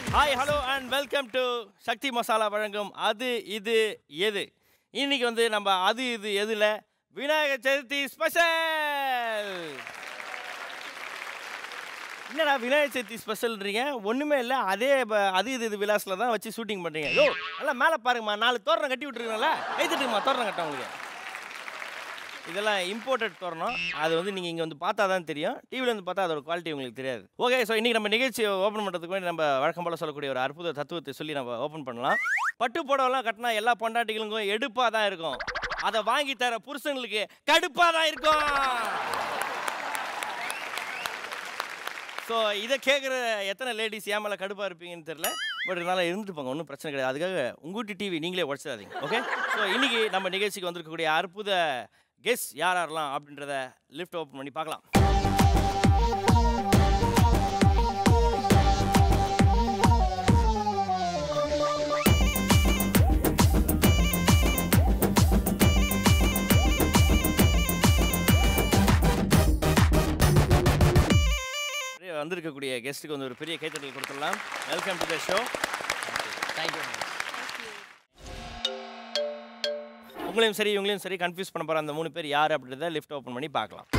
Hi hello and welcome to Sakthi Masala வழங்கும் அது இது எது இன்னைக்கு வந்து நம்ம அது இது எதுல விநாயகர் சதுர்த்தி ஸ்பெஷல் என்னடா விநாயகர் சதுர்த்தி ஸ்பெஷல்ன்றீங்க ஒன்றுமே இல்லை அதே ப- அது இது இது விலாஸில் தான் வச்சு ஷூட்டிங் பண்ணுறீங்க யோ நல்லா மேலே பாருங்கம்மா நாலு தோரணம் கட்டி விட்டுருக்கீங்களா கைத்தட்டுங்கம்மா தோரணம் கட்ட உங்களுக்கு இதெல்லாம் இம்போர்ட்டட் தோரணம் அது வந்து நீங்கள் இங்கே வந்து பார்த்தா தான் தெரியும் டிவியில் வந்து பார்த்தா அதோட குவாலிட்டி உங்களுக்கு தெரியாது ஓகே ஸோ இன்றைக்கி நம்ம நிகழ்ச்சியை ஓப்பன் பண்ணுறதுக்கு முன்னாடி நம்ம வழக்கம் போல் சொல்லக்கூடிய ஒரு அற்புத தத்துவத்தை சொல்லி நம்ம ஓப்பன் பண்ணலாம் பட்டு புடவெல்லாம் கட்டினா எல்லா பொண்டாட்டிகளுக்கும் எடுப்பாக தான் இருக்கும் அதை வாங்கி தர புருஷங்களுக்கு கடுப்பாக தான் இருக்கும் ஸோ இதை கேட்குற எத்தனை லேடிஸ் ஏன் மேலே கடுப்பாக இருப்பீங்கன்னு தெரில பட் இருந்தாலும் இருந்துட்டு போங்க ஒன்றும் பிரச்சனை கிடையாது அதுக்காக உங்கூட்டி டிவி நீங்களே உடச்சிடாதீங்க ஓகே ஸோ இன்றைக்கி நம்ம நிகழ்ச்சிக்கு வந்திருக்கக்கூடிய அற்புத கெஸ் யார் யாரெல்லாம் அப்படின்றத லிஃப்ட் ஓப்பன் பண்ணி பார்க்கலாம் அப்படியே வந்திருக்கக்கூடிய கெஸ்ட்டுக்கு வந்து ஒரு பெரிய கைத்தட்டல் கொடுத்துடலாம் welcome to the show thank you உங்களையும் சரி இவங்களையும் சரி கன்ஃபியூஸ் பண்ண போகிற அந்த மூணு பேர் யார் அப்படின்றத லிஃப்ட் ஓப்பன் பண்ணி பார்க்கலாம்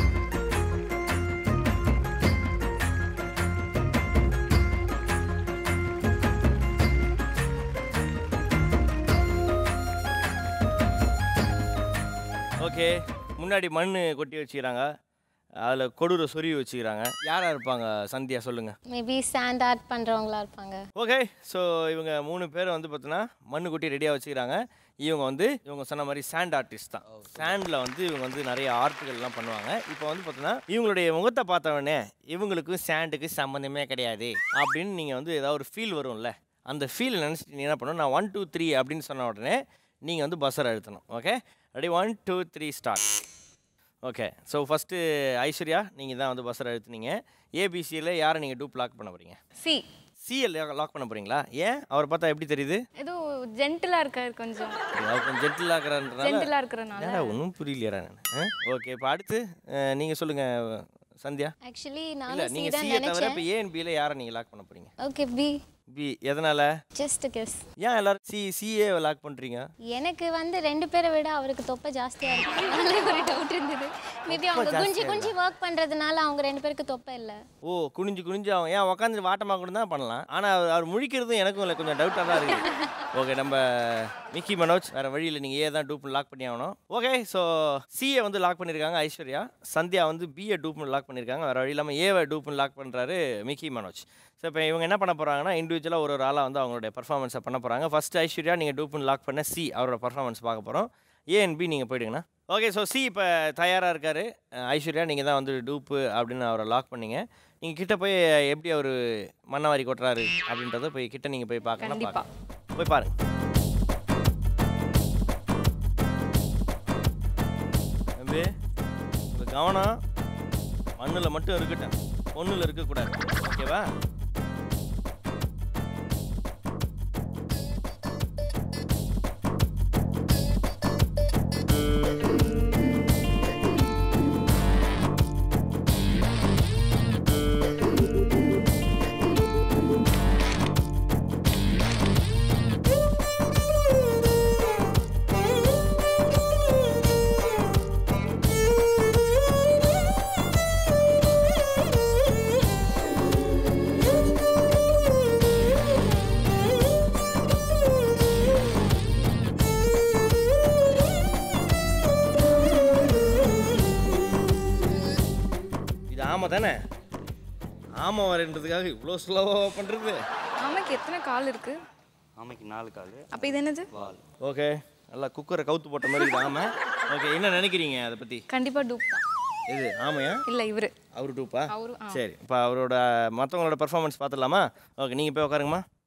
ஓகே முன்னாடி மண் கொட்டி வச்சுக்கிறாங்க அதில் கொடூர சொருவி வச்சுக்கிறாங்க யாராக இருப்பாங்க சந்தியா சொல்லுங்கள் மேபி சாண்ட் ஆர்ட் பண்ணுறவங்களா இருப்பாங்க ஓகே ஸோ இவங்க மூணு பேர் வந்து பார்த்தீங்கன்னா மண்ணு கொட்டி ரெடியாக வச்சுக்கிறாங்க இவங்க வந்து இவங்க சொன்ன மாதிரி சாண்ட் ஆர்டிஸ்ட் தான் சாண்டில் வந்து இவங்க வந்து நிறைய ஆர்ட்டுகள்லாம் பண்ணுவாங்க இப்போ வந்து பார்த்தீங்கன்னா இவங்களுடைய முகத்தை பார்த்தவொடனே இவங்களுக்கும் சாண்டுக்கு சம்மந்தமே கிடையாது அப்படின்னு நீங்கள் வந்து ஏதாவது ஒரு ஃபீல் வரும்ல அந்த ஃபீல் நினச்சிட்டு நீங்கள் என்ன பண்ணணும் நான் ஒன் டூ த்ரீ அப்படின்னு சொன்ன உடனே நீங்கள் வந்து பஸ்ஸர் அழுத்தணும் okay ready one two three start okay so first Aishwarya நீங்கள் தான் வந்து பஸ்ஸர் அழுத்துனீங்க ஏபிசியில் யாரை நீங்கள் டூப் லாக் பண்ண போகிறீங்க சி சிஎல் லாக் பண்ண போறீங்களா ஏன் அவரை பார்த்தா எப்படி தெரியுது ஏதோ ஜென்டிலாக இருக்காரு கொஞ்சம் அவர் கொஞ்சம் ஜென்டில் ஆக்குறான்றனால ஜென்டிலாக இருக்கிறனால என்னடா ஒன்றும் புரியலையா நான் ஓகே இப்போ அடுத்து அஹ், நீங்க சொல்லுங்க சந்தியா ஆக்சுவலி இல்ல நானும் சி நீங்க தான் சிஏ தவிர நினைச்சேன் இப்போ ஏன் பியில் யாரை நீங்க லாக் பண்ண போறீங்க ஓகே பி பி எதனால ஜஸ்ட் கெஸ் ஏன் எல்லாரும் சி சிஏ லாக் பண்றீங்க எனக்கு வந்து ரெண்டு பேரை விட அவருக்கு தொப்பை ஜாஸ்தியா இருக்கு அதனால ஒரு டவுட் இருந்தது மேபி அவங்க குஞ்சு குஞ்சு ஒர்க் பண்றதுனால அவங்க ரெண்டு பேருக்கு தொப்பை இல்ல ஓ குனிஞ்சு குனிஞ்சு அவன் ஏன் உட்காந்து வாட்டமாக கூட தான் பண்ணலாம் ஆனால் அவர் அவர் முழிக்கிறதும் எனக்கும் இல்லை கொஞ்சம் டவுட்டாக தான் இருக்குது ஓகே நம்ம மிக்கி மனோஜ் வேறு வழியில் நீங்கள் ஏ தான் டூப் லாக் பண்ணி ஆகணும் ஓகே ஸோ சிஏ வந்து லாக் பண்ணியிருக்காங்க ஐஸ்வர்யா சந்தியா வந்து பிஏ டூப் லாக் பண்ணியிருக்காங்க வேறு வழி இல்லாமல் ஏவை டூப் லாக் பண்ணுறாரு மிக்கி மனோஜ் ஸோ இப்போ இவங்க என்ன பண்ண போகிறாங்கன்னா இண்டிவிஜுவலாக ஒரு ஒரு ஆளாக வந்து அவங்களுடைய பர்ஃபார்மன்ஸை பண்ண போகிறாங்க ஃபர்ஸ்ட் ஐஸ்வர்யா நீங்கள் டூப் லாக் பண்ண சி அவரோட பர்ஃபார்மன்ஸ் பார்க்க போகிறோம் ஏ அண்ட் பி நீங்கள் போயிடுங்கண்ணா ஓகே ஸோ சி இப்போ தயாராக இருக்காரு அஹ் ஐஸ்வர்யா நீங்கள் தான் வந்து டூப்பு அப்படின்னு அவரை லாக் பண்ணீங்க நீங்கள் கிட்ட போய் எப்படி அவர் மண்ணவாரி கொட்டுறாரு அப்படின்றத போய் கிட்ட நீங்கள் போய் பார்க்கலாம் கண்டிப்பா. பார்க்கலாம். போய் பாருங்க தம்பி உங்க கவனம் மண்ணில் மட்டும் இருக்கட்டும் பொண்ணில் இருக்கக்கூடாது ஓகேவா இது ஆமை தானே ஆமை வரன்றதுக்காக இவ்வளோ ஸ்லோவாக பண்ணுறது ஆமைக்கு எத்தனை கால் இருக்கு ஆமைக்கு நாலு கால் அப்போ இது என்னது வால் ஓகே நல்லா குக்கரை கவுத்து போட்ட மாதிரி இருக்குது ஆமை ஓகே என்ன நினைக்கிறீங்க அதை பற்றி கண்டிப்பா டூப் தான் இது ஆமையா இல்ல இவரு அவரு டூப்பா அவரு ஆ. சரி இப்போ அவரோட மற்றவங்களோட பர்ஃபார்மன்ஸ் பார்த்துடலாமா ஓகே நீங்கள் போய் உட்காருங்கம்மா